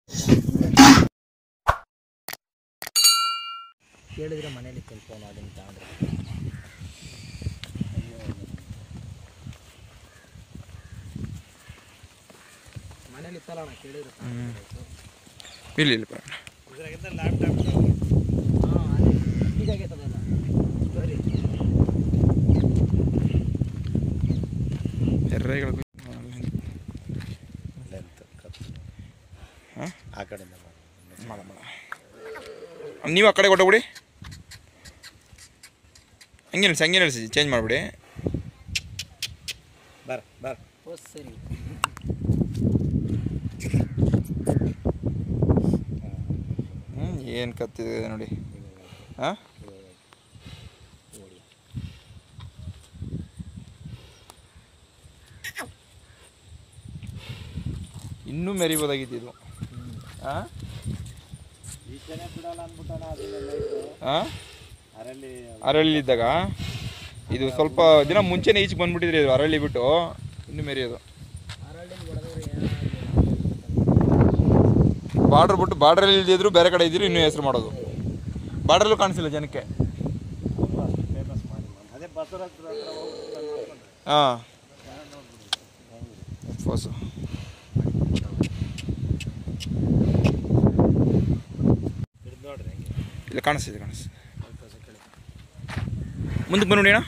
ಕೇಳಿದ್ರೆ ಮನೇಲಿ ಫೋನ್ ಅದನ್ನು ತಗೊಂಡ್ರೆ ಮನೇಲಿ ಇತ್ತಲ್ಲ ಅಣ್ಣ ಕೇಳಿದ್ರೆ ಇಲ್ಲ ಇಲ್ಲ ಬರೋಣ ಹಾಂ ಅದೇ ಹೀಗಾಗೈತದಲ್ಲ ಸರಿ ಎರ್ರೆಗಳು ಹಾಂ ಆ ಕಡೆಯಿಂದ ಮಾಡ ಮಾಡ ನೀವು ಆ ಕಡೆ ಕೊಟ್ಟಬಿಡಿ ಹಂಗೆ ನಿಲ್ಸಿ ಹಂಗೆ ನಿಲ್ಸಿ ಚೇಂಜ್ ಮಾಡಿಬಿಡಿ ಬರ್ ಬರ್ ಓ ಸರಿ ಹ್ಞೂ ಏನು ಕತ್ತಿದೆ ನೋಡಿ ಹಾಂ ಇನ್ನೂ ಮೆರಿಬೋದಾಗಿತ್ತು ಇದು ಹಾಂ ಈಚೆನೆ ಬಿಡಲ್ಲ ಅಂದ್ಬಿಟ್ಟಾನ ಅದನ್ನೆಲ್ಲ ಇಟ್ಟು ಹಾಂ ಅರಲ್ಲಿ ಅರಳಿದ್ದಾಗ ಇದು ಸ್ವಲ್ಪ ದಿನ ಮುಂಚೆನೇ ಈಚೆಗೆ ಬಂದ್ಬಿಟ್ಟಿದ್ರಿ ಇದು ಅರಳಿ ಬಿಟ್ಟು ಇನ್ನೂ ಮೆರೆಯೋದು ಅರಳಿ ಹೊಡೆದವ್ರು ಬಾರ್ಡ್ರ್ ಬಿಟ್ಟು ಬಾರ್ಡ್ರಲ್ಲಿ ಇಲ್ದಿದ್ರು ಬೇರೆ ಕಡೆ ಇದ್ದಿದ್ರು ಇನ್ನೂ ಹೆಸರು ಮಾಡೋದು ಬಾರ್ಡ್ರಲ್ಲೂ ಕಾಣಿಸಿಲ್ಲ ಜನಕ್ಕೆ ಫೇಮಸ್ ಮಾಡಿ ಅದೇ ಬಸವರ ಹತ್ರ ಹತ್ರ ಹೋಗ್ಬಿಟ್ಟು ನೋಡ್ಕೊಂಡ್ರೆ ಹಾಂ ಫೋಸು ಹಿಡ್ದು ನೋಡ್ರಿ ಹೆಂಗೆ ಇಲ್ಲ ಕಾಣಿಸ್ತಿದೆ ಕಾಣಿಸ್ತಿದೆ ಮುಂದಕ್ಕೆ ಬಂದ್ಬಿಡಿ ಅಣ್ಣ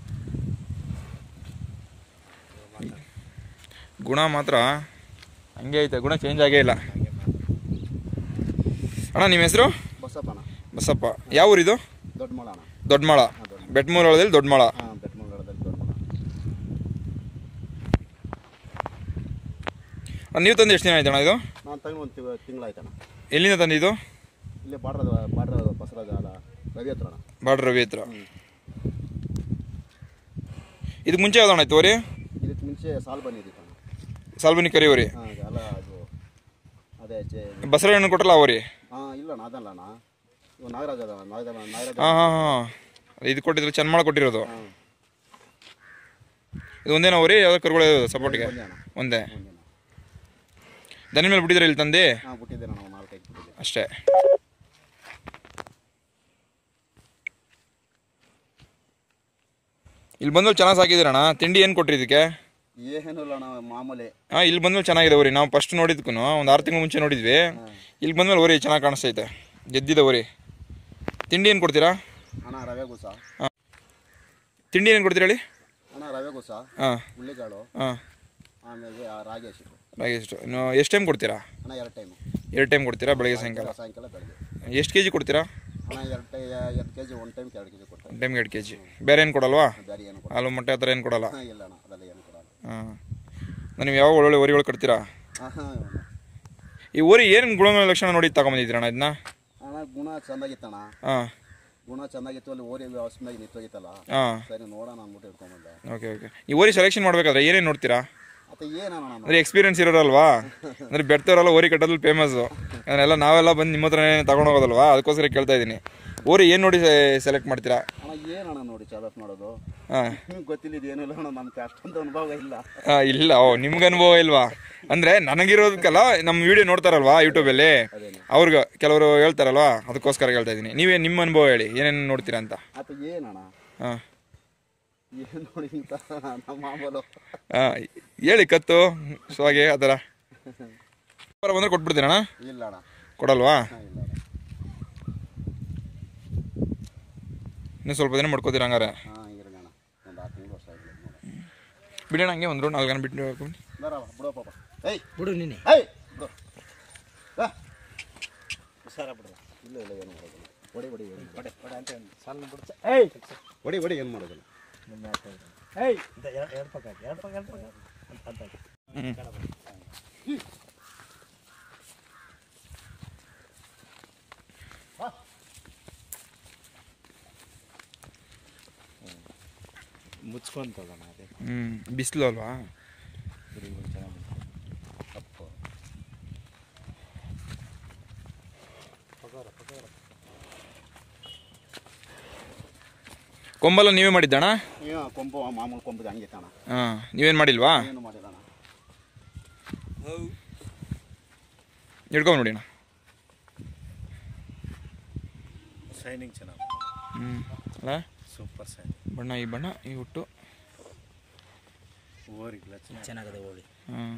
ಗುಣ ಮಾತ್ರ ಹಂಗೆ ಐತೆ ಗುಣ ಚೇಂಜ್ ಆಗೇ ಇಲ್ಲ ಹಾಗೆ ಮಾತು ಅಣ್ಣ ನಿಮ್ಮ ಹೆಸರು ಬಸಪ್ಪನ ಬಸಪ್ಪ ಯಾವ ಊರಿದು ದೊಡ್ಡ ಮೊಳಣ ದೊಡ್ಡಮಾಳ ಬೆಟ್ಮೂಲದಲ್ಲಿ ದೊಡ್ಡಮಾಳ ಹಾಂ ಬೆಟ್ಟಮಂಗಳದಲ್ಲಿ ದೊಡ್ಡ ಮೊಳ ಅಣ್ಣ, ನೀವು ತಂದು ಎಷ್ಟು ದಿನ ಆಯ್ತು ಅಣ್ಣ ಇದು ನಾನು ತಗೊಂಡು ಒಂದು ತಿಂಗಳಾಯ್ತಣ್ಣ ಎಲ್ಲಿಂದ ತಂದಿದ್ದು ಇಲ್ಲೇ ಬಾರ್ಡ್ರ ಬಾರ್ಡ್ರ ಬಸವರಾಜ ಅಲ್ಲ ರವಿ ಹತ್ರ ಅಣ್ಣ ಬಾರ್ಡ್ರ್ ರವಿ ಹತ್ರ ಇದಕ್ಕೆ ಮುಂಚೆ ಯಾವ್ದು ಅಣ್ಣ ಆಯ್ತು ಓರಿ ಇದಕ್ಕೆ ಮುಂಚೆ ಸಾಲ್ ಬಂದಿದ್ದಿತ್ತು ಅಣ್ಣ ಸಾಲ್ಬನಿ ಕರಿ ಓರಿ ಹಾಂ ಅಲ್ಲ ಅದು ಅದೇ ಚೆ ಬಸರ ಹಣ್ಣು ಕೊಟ್ಟಲ್ಲ ಆ ಓರಿ ಹಾಂ ಇಲ್ಲ ಅಣ್ಣ ಅದಲ್ಲ ಅಣ್ಣ ಇವು ನಾಗರಾಜ ಅದ ನಾಗರಾಜ ನಾಗರಾಜ ಹಾಂ ಹಾಂ ಹಾಂ ಇದು ಕೊಟ್ಟಿದ್ರು ಚೆನ್ಮಾಳ ಕೊಟ್ಟಿರೋದು ಹಾಂ ಇದು ಒಂದೇನಾ ಓರಿ ಯಾವ್ದು ಕರುಗಳು ಸಪೋರ್ಟ್ಗೆ ಒಂದೇ ಅಣ್ಣ ಒಂದೇ ಒಂದಿನ ದನಿ ಮೇಲೆ ಬಿಟ್ಟಿದ್ರೆ ಇಲ್ಲಿ ತಂದೆ ಹಾಂ ಬಿಟ್ಟಿದ್ದೆ ನಾನು ನಾಲ್ಕೈದು ಬಿಟ್ಟಿದ್ದೆ ಅಷ್ಟೇ ಇಲ್ಲಿ ಬಂದ್ಮೇಲೆ ಚೆನ್ನಾಗಿ ಸಾಕಿದ್ದೀರಣ್ಣ ತಿಂಡಿ ಏನು ಕೊಟ್ರಿ ಇದಕ್ಕೆ ಏನೂ ಇಲ್ಲ ಅಣ್ಣ ಮಾಮೂಲಿ ಹಾಂ ಇಲ್ಲಿ ಬಂದ್ಮೇಲೆ ಚೆನ್ನಾಗಿದೆ ಓರಿ ನಾವು ಫಸ್ಟ್ ನೋಡಿದ್ಕು ಒಂದು ಆರು ತಿಂಗಳು ಮುಂಚೆ ನೋಡಿದ್ವಿ ಇಲ್ಲಿ ಬಂದ್ಮೇಲೆ ಓರಿ ಚೆನ್ನಾಗಿ ಕಾಣಿಸ್ತೈತೆ ಗೆದ್ದಿದೆ ಓರಿ ತಿಂಡಿ ಏನು ಕೊಡ್ತೀರಾ ಅಣ್ಣ ರವೆ ಗುಸ ತಿಂಡಿ ಏನು ಕೊಡ್ತೀರಾ ಹೇಳಿ ಅಣ್ಣ ರವೆ ಗುಸ ಹಾಂ ಹುಳ್ಳಿಕಾಳು ಹಾಂ ಆಮೇಲೆ ಆ ರಾಗಿ ಹಸಿಟ್ಟು ರಾಗಿ ಎಷ್ಟು ಇನ್ನು ಎಷ್ಟು ಟೈಮ್ ಕೊಡ್ತೀರಾ ಅಣ್ಣ ಎರಡು ಟೈಮು ಎರಡು ಟೈಮ್ ಕೊಡ್ತೀರಾ ಬೆಳಗ್ಗೆ ಸಾಯಂಕಾಲ ಸಾಯಂಕಾಲ ಬೆಳಗ್ಗೆ ಎಷ್ಟು ಕೆ ಜಿ ಕೊಡ್ತೀರಾ ಅಣ್ಣ ಎರಡು ಟೈ ಎರಡು ಕೆ ಜಿ ಒನ್ ಟೈಮ್ಗೆ ಎರಡು ಕೆ ಜಿ ಕೊಡ್ತಾರೆ ಒಂದು ಟೈಮ್ಗೆ ಎರಡು ಕೆ ಜಿ ಬೇರೆ ಏನು ಕೊಡಲ್ವಾ ಬೇರೆ ಏನು ಕೊಡ ಹಾಲು ಮೊಟ್ಟೆ ಆ ಥರ ಏನು ಕೊಡಲ್ಲ ಹಾಂ ಇಲ್ಲ ಅಣ್ಣ ಅದೆಲ್ಲ ಏನು ಕೊಡಲ್ಲ ಹಾಂ ನೀವು ಯಾವಾಗ ಒಳ್ಳೊಳ್ಳೆ ಓರಿಗಳು ಕಟ್ತೀರಾ ಹಾಂ ಹಾಂ ಈ ಓರಿ ಏನು ಗುಣ ಲಕ್ಷಣ ನೋಡಿ ತಗೊಂಬಂದಿದ್ದೀರಣ್ಣ ಇದನ್ನ ಅಣ್ಣ ಗುಣ ಚೆಂದಾಗಿತ್ತಣ್ಣ ಹಾಂ ಗುಣ ಚೆನ್ನಾಗಿತ್ತು ಅಲ್ಲಿ ಓರಿ ವ್ಯವಸ್ಥೆಯಾಗಿ ನಿಂತೋಗಿತ್ತಲ್ಲ ಹಾಂ ಸರಿ ನೋಡೋಣ ಅಂದ್ಬಿಟ್ಟು ಇಟ್ಕೊಂಬಂದೆ ಓಕೆ ಓಕೆ ಈ ಓರಿ ಸೆಲೆಕ್ಷನ್ ಮಾಡಬೇಕಾದ್ರೆ ಏನೇನು ನೋಡ್ತೀರಾ ಮತ್ತೆ ಏನಣ್ಣ ನಾನು ಅಂದರೆ ಎಕ್ಸ್ಪೀರಿಯನ್ಸ್ ಇರೋರಲ್ವಾ ಅಂದರೆ ಬೆಡ್ತವರೆಲ್ಲ ಓರಿ ಕಟ್ಟೋದ್ರಲ್ಲಿ ಫೇಮಸ್ಸು ಅದನ್ನೆಲ್ಲ ನಾವೆಲ್ಲ ಬಂದು ನಿಮ್ಮ ಹತ್ರನೇ ತಗೊಂಡು ಹೋಗೋದಲ್ವಾ ಅದಕ್ಕೋಸ್ಕರ ಕೇಳ್ತಾ ಇದ್ದೀನಿ ಓರಿ ಏನು ನೋಡಿ ಸೆಲೆಕ್ಟ್ ಮಾಡ್ತೀರಾ ಅಣ್ಣ ಏನಣ್ಣ ನೋಡಿ ಚಾಲಸ್ ಮಾಡೋದು ಹಾಂ ನಿಮ್ಗೆ ಗೊತ್ತಿಲ್ಲ ಇದು ಏನಿಲ್ಲ ಅಣ್ಣ ನಮ್ಗೆ ಅಷ್ಟೊಂದು ಅನುಭವ ಇಲ್ಲ ಹಾಂ ಇಲ್ಲ ಓ ನಿಮ್ಗೆ ಅನುಭವ ಇಲ್ವಾ ಅಂದರೆ ನನಗಿರೋದಕ್ಕೆಲ್ಲ ನಮ್ಮ ವಿಡಿಯೋ ನೋಡ್ತಾರಲ್ವಾ ಯೂಟ್ಯೂಬಲ್ಲಿ ಅವ್ರಿಗೆ ಕೆಲವರು ಹೇಳ್ತಾರಲ್ವಾ ಅದಕ್ಕೋಸ್ಕರ ಹೇಳ್ತಾ ಇದ್ದೀನಿ ನೀವೇ ನಿಮ್ಮ ಅನುಭವ ಹೇಳಿ ಏನೇನು ನೋಡ್ತೀರಾ ಅಂತ ಆತ ಏನಣ್ಣ ಹಾಂ ಏನು ನೋಡಿ ಇಂತ ನಮ್ಮ ಮಾಮೂಲು ಹಾಂ ಹೇಳಿ ಕತ್ತು ಸ್ವಾಗೆ ಆ ಥರ ಬರ ಬಂದರೆ ಕೊಟ್ಬಿಡ್ತೀರಣ್ಣ ಇಲ್ಲ ಅಣ್ಣ ಕೊಡಲ್ವಾ ಹಾಂ ಇಲ್ಲ ಅಣ್ಣ ಇನ್ನೂ ಸ್ವಲ್ಪ ದಿನ ಮಾಡ್ಕೋತೀರ ಹಂಗಾರೆ ಹಾಂ ಇರೋಣ ಒಂದು ಆರು ತಿಂಗಳು ವರ್ಷ ಆಗಿಲ್ಲ ನೋಡಿ ಬಿಡೋಣ ಹಂಗೆ ಒಂದು ರೌಂಡ್ ನಾಲ್ಕು ಜನ ಬಿಟ್ಟು ಹೋಗ್ತೀನಿ. ಬರವ ಬಿಡೋ ಪಾಪ ಏಯ್ ಬಿಡು ನೀನೆ ಏಯ್ ಬಿಡು ಬಾ. ಹುಷಾರ ಬಿಡು ಇಲ್ಲ ಇಲ್ಲ ಏನು ಮಾಡೋದಿಲ್ಲ ಹೊಡಿ ಹೊಡಿ ಏನು ಹೊಡೆ ಹೊಡೆ ಅಂತ ಸಣ್ಣ ಬಿಡ್ಸ ಏಯ್ ಹೊಡಿ ಹೊಡಿ ಏನು ಮಾಡೋದಿಲ್ಲ ಏಯ್ ಎರಡು ಎರಡು ಪಕ್ಕ ಹಾಕಿ, ಎರಡು ಪಕ್ಕ ಎರಡು ಪಕ್ಕ ಅಂತ ಅಂತ ಹಾಕಿ. ಹ್ಞೂ ಮುಚ್ಕೊಂತದಣ್ಣ ಅದೇ ಹ್ಞೂ ಬಿಸಿಲು ಅಲ್ವಾ ಕುರಿಗಳು ಚೆನ್ನಾಗಿ ಕಪ್ಪು ಕೊಂಬಲ್ಲ ನೀವೇ ಮಾಡಿದ್ದಣ್ಣ ಏನು ಕೊಂಬು ಮಾಮೂಲು ಕೊಂಬು ಹಂಗೆ ಅಣ್ಣ ಹಾಂ ನೀವೇನು ಮಾಡಿಲ್ವಾ ಏನು ಮಾಡಿಲ್ಲ ಅಣ್ಣ ಹಿಡ್ಕೊಂಡು ನೋಡಿ ಅಣ್ಣ ಶೈನಿಂಗ್ ಚೆನ್ನಾಗಿ ಹ್ಞೂ ಅಲ್ಲ ಸೂಪರ್ ಶೈನಿಂಗ್ ಬಣ್ಣ ಈ ಬಣ್ಣ ಈ ಹುಟ್ಟು ಓರಿಗಿಲ್ಲ ಚೆನ್ನಾಗಿ ಚೆನ್ನಾಗದೆ ಹೋಳಿ ಹಾಂ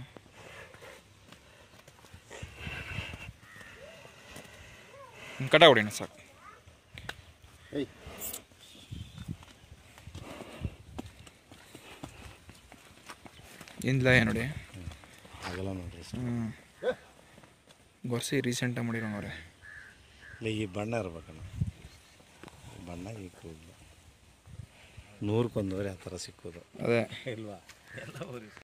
ಕಟ ಹೊಡಿ ಅಣ್ಣ ಸಾಕು ಏಯ್ ಏನಿಲ್ಲ ನೋಡಿ ಆಗಲ್ಲ ನೋಡ್ರಿ ಹ್ಞೂ ಗೊರ್ಸಿ ರೀಸೆಂಟಾಗಿ ಮಾಡಿರೋ ನೋಡ್ರಿ ಇಲ್ಲ ಈ ಬಣ್ಣ ಇರ್ಬೇಕಣ್ಣ ಬಣ್ಣ ಈ ಕೂದಲು ನೂರಕ್ಕೊಂದುವರೆ ಆ ಥರ ಸಿಕ್ಕೋದು ಅದೇ ಇಲ್ವಾ ಎಲ್ಲ ಊರಿ